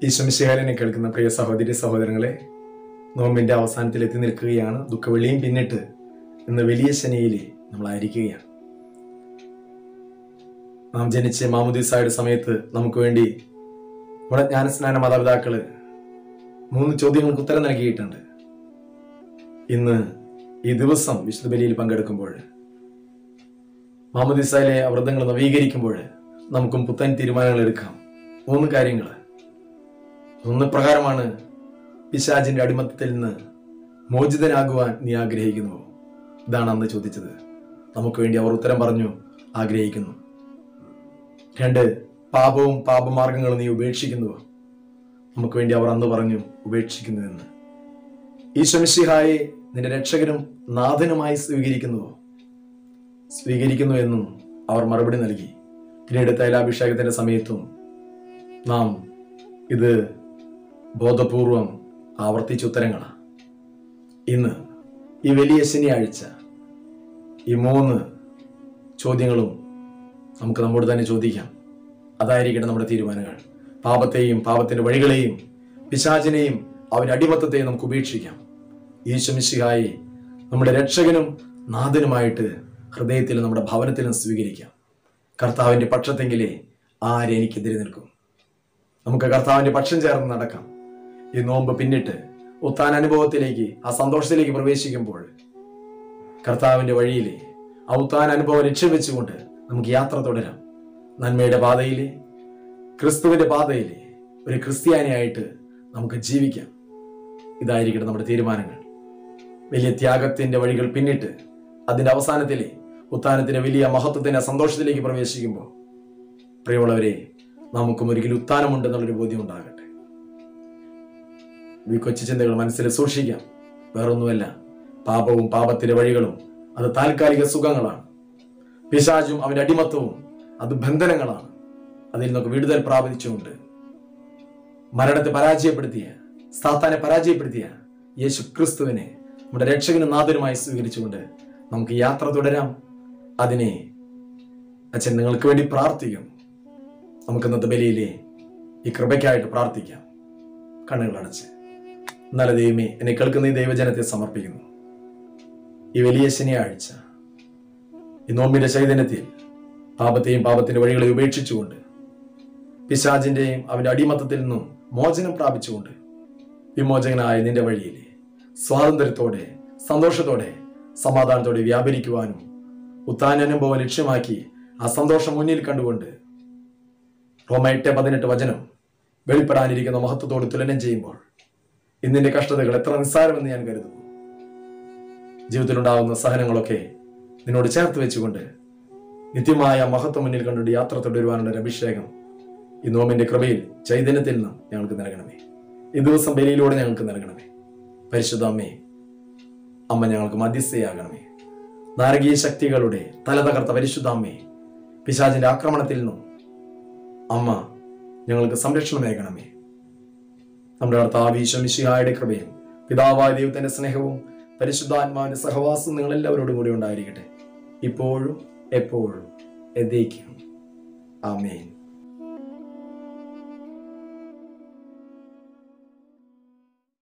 ഈശ്വമിശിഹാരനെ കേൾക്കുന്ന പ്രിയ സഹോദരി സഹോദരങ്ങളെ നോമ്പിന്റെ അവസാനത്തിൽ എത്തി നിൽക്കുകയാണ് ദുഃഖവെള്ളിയും പിന്നിട്ട് ഇന്ന് വലിയ ശനിയിൽ നമ്മളായിരിക്കുകയാണ് നാം ജനിച്ച മാമുദീസായുടെ സമയത്ത് നമുക്ക് വേണ്ടി നമ്മുടെ ജ്ഞാനസ്നാന മാതാപിതാക്കള് മൂന്ന് ചോദ്യങ്ങൾക്ക് ഉത്തരം നൽകിയിട്ടുണ്ട് ഇന്ന് ഈ ദിവസം വിശുദ്ധ ബലിയിൽ പങ്കെടുക്കുമ്പോൾ മാമുദീസയിലെ വ്രതങ്ങൾ നവീകരിക്കുമ്പോൾ നമുക്കും പുത്തൻ തീരുമാനങ്ങൾ എടുക്കാം മൂന്ന് കാര്യങ്ങൾ ഒന്ന് പ്രകാരമാണ് പിശാചിന്റെ അടിമത്തത്തിൽ നിന്ന് മോചിതനാകുവാൻ നീ ആഗ്രഹിക്കുന്നു ഇതാണ് അന്ന് ചോദിച്ചത് നമുക്ക് വേണ്ടി അവർ ഉത്തരം പറഞ്ഞു ആഗ്രഹിക്കുന്നു രണ്ട് പാപവും പാപമാർഗങ്ങളും നീ ഉപേക്ഷിക്കുന്നുവോ നമുക്ക് വേണ്ടി അവർ അന്ന് പറഞ്ഞു ഉപേക്ഷിക്കുന്നുവെന്ന് ഈശ്വമിഷിഹായെ നിന്റെ രക്ഷകനും നാഥനുമായി സ്വീകരിക്കുന്നുവോ സ്വീകരിക്കുന്നു എന്നും അവർ മറുപടി നൽകി പിന്നീട് തൈലാഭിഷേകത്തിന്റെ സമയത്തും നാം ഇത് ബോധപൂർവം ആവർത്തിച്ച ഉത്തരങ്ങളാണ് ഇന്ന് ഈ വലിയ ശനിയാഴ്ച ഈ മൂന്ന് ചോദ്യങ്ങളും നമുക്ക് നമ്മോട് തന്നെ ചോദിക്കാം അതായിരിക്കട്ടെ നമ്മുടെ തീരുമാനങ്ങൾ പാപത്തെയും പാപത്തിന്റെ വഴികളെയും പിശാചിനെയും അവന്റെ അടിമത്തത്തെയും നമുക്ക് ഉപേക്ഷിക്കാം ഈശ്വമിശിഹായി നമ്മുടെ രക്ഷകനും നാഥനുമായിട്ട് ഹൃദയത്തിലും നമ്മുടെ ഭവനത്തിലും സ്വീകരിക്കാം കർത്താവിന്റെ പക്ഷത്തെങ്കിലേ ആരെനിക്കെതിരെ നിൽക്കും നമുക്ക് കർത്താവിന്റെ പക്ഷം ചേർന്ന് നടക്കാം ഈ നോമ്പ് പിന്നിട്ട് ഉത്താൻ അനുഭവത്തിലേക്ക് ആ സന്തോഷത്തിലേക്ക് പ്രവേശിക്കുമ്പോൾ കർത്താവിന്റെ വഴിയിലെ ആ ഉത്താൻ അനുഭവം ലക്ഷ്യം വെച്ചുകൊണ്ട് നമുക്ക് യാത്ര തുടരാം നന്മയുടെ പാതയിലെ ക്രിസ്തുവിന്റെ പാതയിലെ ഒരു ക്രിസ്ത്യാനിയായിട്ട് നമുക്ക് ജീവിക്കാം ഇതായിരിക്കട്ടെ നമ്മുടെ തീരുമാനങ്ങൾ വലിയ ത്യാഗത്തിന്റെ വഴികൾ പിന്നിട്ട് അതിന്റെ അവസാനത്തിലെ ഉത്താനത്തിന്റെ വലിയ മഹത്വത്തിന്റെ സന്തോഷത്തിലേക്ക് പ്രവേശിക്കുമ്പോൾ പ്രിയമുള്ളവരെ നമുക്കും ഒരിക്കലും ഉത്താനമുണ്ടെന്നുള്ളൊരു ബോധ്യം ഉണ്ടാകട്ടെ ഈ കൊച്ചു ചിന്തകൾ മനസ്സിൽ സൂക്ഷിക്കാം വേറൊന്നുമല്ല പാപവും പാപത്തിന്റെ വഴികളും അത് താൽക്കാലിക സുഖങ്ങളാണ് പിശാചും അവന്റെ അടിമത്വവും അത് ബന്ധനങ്ങളാണ് അതിൽ നിന്നൊക്കെ വിടുതൽ പ്രാപിച്ചുകൊണ്ട് മരണത്തെ പരാജയപ്പെടുത്തിയ സാത്താനെ പരാജയപ്പെടുത്തിയ യേശു ക്രിസ്തുവിനെ നമ്മുടെ രക്ഷകനും നാഥനുമായി സ്വീകരിച്ചുകൊണ്ട് നമുക്ക് യാത്ര തുടരാം അതിനെ അച്ഛൻ നിങ്ങൾക്ക് വേണ്ടി പ്രാർത്ഥിക്കും നമുക്ക് ഇന്നത്തെ ബലിയിലെ ഈ കൃപയ്ക്കായിട്ട് പ്രാർത്ഥിക്കാം കണ്ണുകൾ അടച്ച് നല്ല ദൈവമേ എന്നെ കേൾക്കുന്ന ഈ ദൈവജനത്തെ സമർപ്പിക്കുന്നു ഈ വലിയ ശനിയാഴ്ച ഈ നോമ്പിന്റെ ചൈതന്യത്തിൽ പാപത്തെയും പാപത്തിന്റെ വഴികളെ ഉപേക്ഷിച്ചുകൊണ്ട് പിശാജിന്റെയും അവന്റെ അടിമത്തത്തിൽ നിന്നും മോചനം പ്രാപിച്ചുകൊണ്ട് വിമോചകനായ നിന്റെ വഴിയിലെ സ്വാതന്ത്ര്യത്തോടെ സന്തോഷത്തോടെ സമാധാനത്തോടെ വ്യാപരിക്കുവാനും ഉത്താനനുഭവം ലക്ഷ്യമാക്കി ആ സന്തോഷം മുന്നിൽ കണ്ടുകൊണ്ട് റോമ എട്ട് പതിനെട്ട് വചനം വെളിപ്പെടാനിരിക്കുന്ന മഹത്വത്തോട് തുലനം ചെയ്യുമ്പോൾ ഇന്നിന്റെ കഷ്ടതകൾ എത്ര നിസ്സാരമെന്ന് ഞാൻ കരുതുന്നു ജീവിതത്തിലുണ്ടാകുന്ന സഹനങ്ങളൊക്കെ നിന്നോട് ചേർത്ത് വെച്ചുകൊണ്ട് നിത്യമായ മഹത്വം മുന്നിൽ കണ്ടുകൊണ്ട് യാത്ര തുടരുവാനുള്ള ഒരു അഭിഷേകം ഈ നോമിന്റെ കൃപയിൽ ചൈതന്യത്തിൽ നിന്നും ഞങ്ങൾക്ക് നൽകണമേ ഈ ദിവസം ബലിയിലൂടെ ഞങ്ങൾക്ക് നൽകണമേ പരിശുദ്ധ അമ്മേ അമ്മ ഞങ്ങൾക്ക് മധ്യസ്ഥയാകണമേ നാരകീയ ശക്തികളുടെ തല തകർത്ത പരിശുദ്ധ അമ്മേ പിശാചിന്റെ ആക്രമണത്തിൽ നിന്നും അമ്മ ഞങ്ങൾക്ക് സംരക്ഷണമേകണമേ നമ്മുടെ കർത്താവീശ്വമിശിഹായുടെ കൃപയും പിതാവായ ദൈവത്തിന്റെ സ്നേഹവും പരിശുദ്ധാത്മാവിന്റെ സഹവാസം നിങ്ങൾ എല്ലാവരോടും കൂടി ഉണ്ടായിരിക്കട്ടെ ഇപ്പോഴും എപ്പോഴും എതേക്കും ആമേൻ